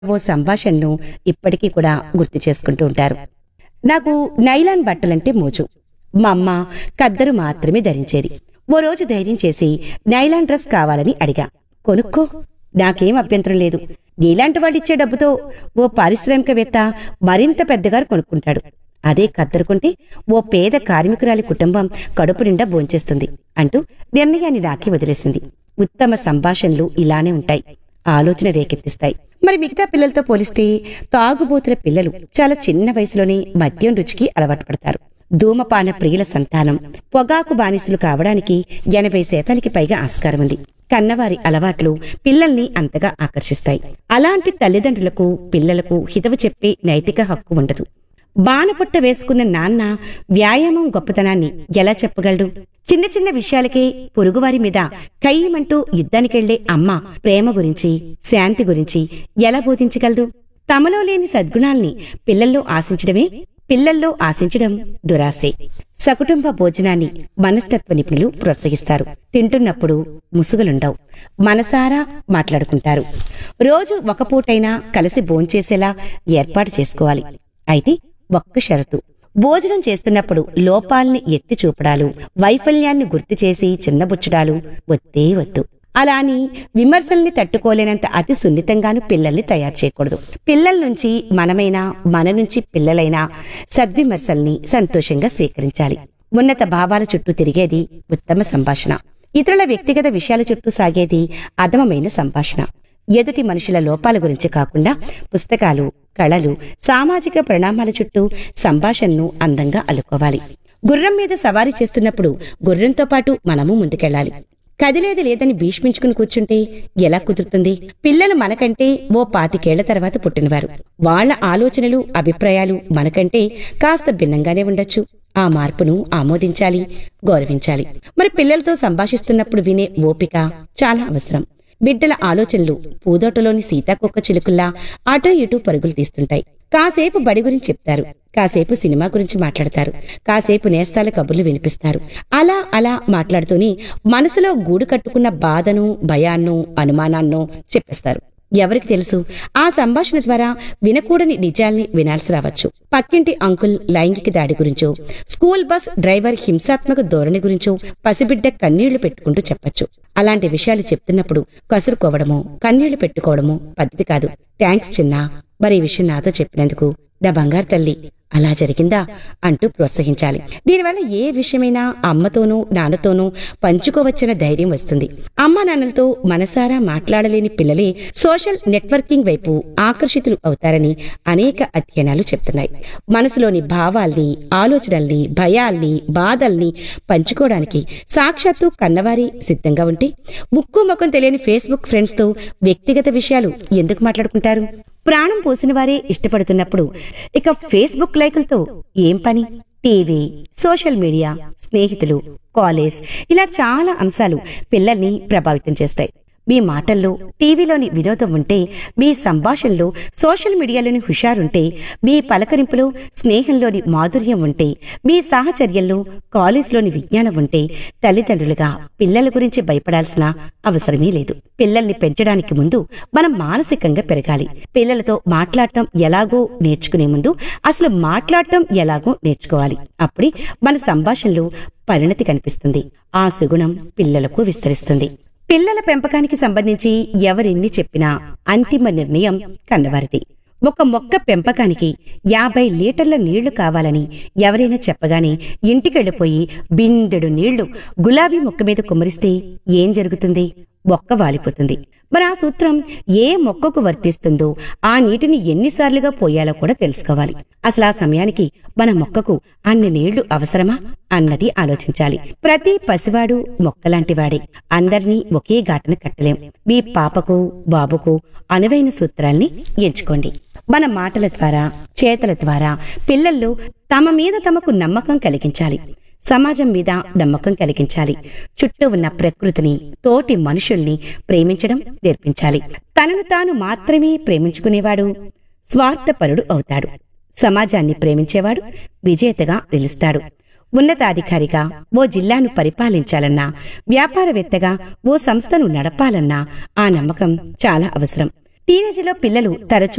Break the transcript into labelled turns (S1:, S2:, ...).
S1: ఓ సంభాషణను ఇప్పటికీ కూడా గుర్తు చేసుకుంటూ ఉంటారు నాకు నైలాన్ బట్టలంటే మోజు మా అమ్మ కద్దరు మాత్రమే ధరించేది ఓ రోజు ధైర్యం చేసి నైలాన్ డ్రెస్ కావాలని అడిగా కొనుక్కో నాకేం అభ్యంతరం లేదు నీలాంటి వాళ్ళిచ్చే డబ్బుతో ఓ పారిశ్రామికవేత్త మరింత పెద్దగా కొనుక్కుంటాడు అదే కద్దరుకుంటే ఓ పేద కార్మికురాలి కుటుంబం కడుపు నిండా భోంచేస్తుంది అంటూ నిర్ణయాన్ని నాకి వదిలేసింది ఉత్తమ సంభాషణలు ఇలానే ఉంటాయి ఆలోచన రేకెత్తిస్తాయి మరి మిగతా పిల్లలతో పోలిస్తే తాగుబోతుల పిల్లలు చాలా చిన్న వయసులోనే మద్యం రుచికి అలవాటు పడతారు ధూమపాన ప్రియుల సంతానం పొగాకు బానిసలు కావడానికి ఎనభై శాతానికి పైగా ఆస్కారం ఉంది కన్నవారి అలవాట్లు పిల్లల్ని అంతగా ఆకర్షిస్తాయి అలాంటి తల్లిదండ్రులకు పిల్లలకు హితవు చెప్పే నైతిక హక్కు ఉండదు బాణపుట్ట వేసుకున్న నాన్న వ్యాయామం గొప్పతనాన్ని ఎలా చెప్పగలడు చిన్న చిన్న విషయాలకే పొరుగువారి మీద కయ్యమంటూ యుద్ధానికెళ్లే అమ్మ ప్రేమ గురించి శాంతి గురించి ఎలా బోధించగలదు తమలో లేని సద్గుణాల్ని పిల్లల్లో ఆశించడమే పిల్లల్లో ఆశించడం దురాశే సకుటుంబ భోజనాన్ని మనస్తత్వ నిపుణులు ప్రోత్సహిస్తారు తింటున్నప్పుడు ముసుగులుండవు మనసారా మాట్లాడుకుంటారు రోజు ఒక పూటైనా కలిసి భోంచేసేలా ఏర్పాటు చేసుకోవాలి అయితే ఒక్క షరతు భోజనం చేస్తున్నప్పుడు లోపాల్ని ఎత్తి చూపడాలు వైఫల్యాన్ని గుర్తు చేసి చిన్నబుచ్చడాలు వద్దే వద్దు అలా అని విమర్శల్ని తట్టుకోలేనంత అతి సున్నితంగాను పిల్లల్ని తయారు చేయకూడదు పిల్లల నుంచి మనమైనా మన నుంచి పిల్లలైనా సద్విమర్శల్ని సంతోషంగా స్వీకరించాలి ఉన్నత భావాల చుట్టూ తిరిగేది ఉత్తమ సంభాషణ ఇతరుల వ్యక్తిగత విషయాల చుట్టూ సాగేది అధమమైన సంభాషణ ఎదుటి మనుషుల లోపాల గురించి కాకుండా పుస్తకాలు కళలు సామాజిక పరిణామాల చుట్టూ సంభాషణను అందంగా అల్లుకోవాలి గుర్రం మీద సవారీ చేస్తున్నప్పుడు గుర్రంతో పాటు మనము ముందుకెళ్ళాలి కదిలేది లేదని భీష్మించుకుని కూర్చుంటే ఎలా కుదురుతుంది పిల్లలు మనకంటే ఓ పాతికేళ్ల తర్వాత పుట్టినవారు వాళ్ళ ఆలోచనలు అభిప్రాయాలు మనకంటే కాస్త భిన్నంగానే ఉండొచ్చు ఆ మార్పును ఆమోదించాలి గౌరవించాలి మరి పిల్లలతో సంభాషిస్తున్నప్పుడు వినే ఓపిక చాలా అవసరం బిడ్డల ఆలోచనలు పూదోటలోని సీతాకొక్క చిలుకల్లా అటూ ఇటూ పరుగులు తీస్తుంటాయి కాసేపు బడి గురించి చెప్తారు కాసేపు సినిమా గురించి మాట్లాడతారు కాసేపు నేస్తాల కబుర్లు వినిపిస్తారు అలా అలా మాట్లాడుతూనే మనసులో గూడు కట్టుకున్న బాధను భయాన్నో అనుమానాన్నో చెప్పేస్తారు ఎవరికి తెలుసు ఆ సంభాషణ ద్వారా వినకూడని నిజాల్ని వినాల్సి రావచ్చు పక్కింటి అంకుల్ లైంగిక దాడి గురించో స్కూల్ బస్ డ్రైవర్ హింసాత్మక ధోరణి గురించో పసిబిడ్డ కన్నీళ్లు పెట్టుకుంటూ చెప్పొచ్చు అలాంటి విషయాలు చెప్తున్నప్పుడు కసురుకోవడమో కన్నీళ్లు పెట్టుకోవడమో పద్ధతి కాదు థ్యాంక్స్ చిన్నా మరి ఈ విషయం నాతో చెప్పినందుకు నా బంగారు తల్లి అలా జరిగిందా అంటూ ప్రోత్సహించాలి దీనివల్ల ఏ విషయమైనా అమ్మతోనూ నాన్నతోనూ పంచుకోవచ్చన్న ధైర్యం వస్తుంది అమ్మ నాన్నలతో మనసారా మాట్లాడలేని పిల్లలే సోషల్ నెట్వర్కింగ్ వైపు ఆకర్షితులు అవుతారని అనేక అధ్యయనాలు చెప్తున్నాయి మనసులోని భావాల్ని ఆలోచనల్ని భయాల్ని బాధల్ని పంచుకోవడానికి సాక్షాత్తు కన్నవారి సిద్ధంగా ఉంటే ముక్కు ముఖం తెలియని ఫేస్బుక్ ఫ్రెండ్స్ తో వ్యక్తిగత విషయాలు ఎందుకు మాట్లాడుకుంటారు ప్రాణం పోసిన వారే ఇష్టపడుతున్నప్పుడు ఇక ఫేస్బుక్ లైకులతో ఏం పని టీవీ సోషల్ మీడియా స్నేహితులు కాలేజ్ ఇలా చాలా అంశాలు పిల్లల్ని ప్రభావితం చేస్తాయి మీ మాటల్లో టీవీలోని వినోదం ఉంటే మీ సంభాషణలో సోషల్ మీడియాలోని హుషారుంటే మీ పలకరింపులో స్నేహంలోని మాధుర్యం ఉంటే మీ సాహచర్యంలో కాలేజ్లోని విజ్ఞానం ఉంటే తల్లిదండ్రులుగా పిల్లల గురించి భయపడాల్సిన అవసరమే లేదు పిల్లల్ని పెంచడానికి ముందు మనం మానసికంగా పెరగాలి పిల్లలతో మాట్లాడటం ఎలాగో నేర్చుకునే ముందు అసలు మాట్లాడటం ఎలాగో నేర్చుకోవాలి అప్పుడే మన సంభాషణలో పరిణతి కనిపిస్తుంది ఆ సుగుణం పిల్లలకు విస్తరిస్తుంది పిల్లల పెంపకానికి సంబంధించి ఎవరెన్ని చెప్పినా అంతిమ నిర్ణయం కన్నవారిది ఒక మొక్క పెంపకానికి యాభై లీటర్ల నీళ్లు కావాలని ఎవరైనా చెప్పగానే ఇంటికెళ్ళిపోయి బిందెడు నీళ్లు గులాబీ మొక్క మీద కుమ్మరిస్తే ఏం జరుగుతుంది మొక్క వాలిపోతుంది మరి ఆ సూత్రం ఏ మొక్కకు వర్తిస్తుందో ఆ నీటిని ఎన్నిసార్లుగా పోయాలో కూడా తెలుసుకోవాలి అసలు ఆ సమయానికి మన మొక్కకు అన్ని నీళ్లు అవసరమా అన్నది ఆలోచించాలి ప్రతి పసివాడు మొక్కలాంటి వాడే అందర్నీ ఒకే ఘాటన కట్టలేం మీ పాపకు బాబుకు అనువైన సూత్రాల్ని ఎంచుకోండి మన మాటల ద్వారా చేతల ద్వారా పిల్లల్లో తమ మీద తమకు నమ్మకం కలిగించాలి సమాజం మీద నమ్మకం కలిగించాలి చుట్టూ ఉన్న ప్రకృతిని తోటి మనుషుల్ని ప్రేమించడం నేర్పించాలి తనను తాను మాత్రమే ప్రేమించుకునేవాడు స్వార్థపరుడు అవుతాడు సమాజాన్ని ప్రేమించేవాడు విజేతగా నిలుస్తాడు ఉన్నతాధికారిగా ఓ జిల్లాను పరిపాలించాలన్నా వ్యాపారవేత్తగా ఓ సంస్థను నడపాలన్నా ఆ నమ్మకం చాలా అవసరం టీనేజ్లో పిల్లలు తరచూ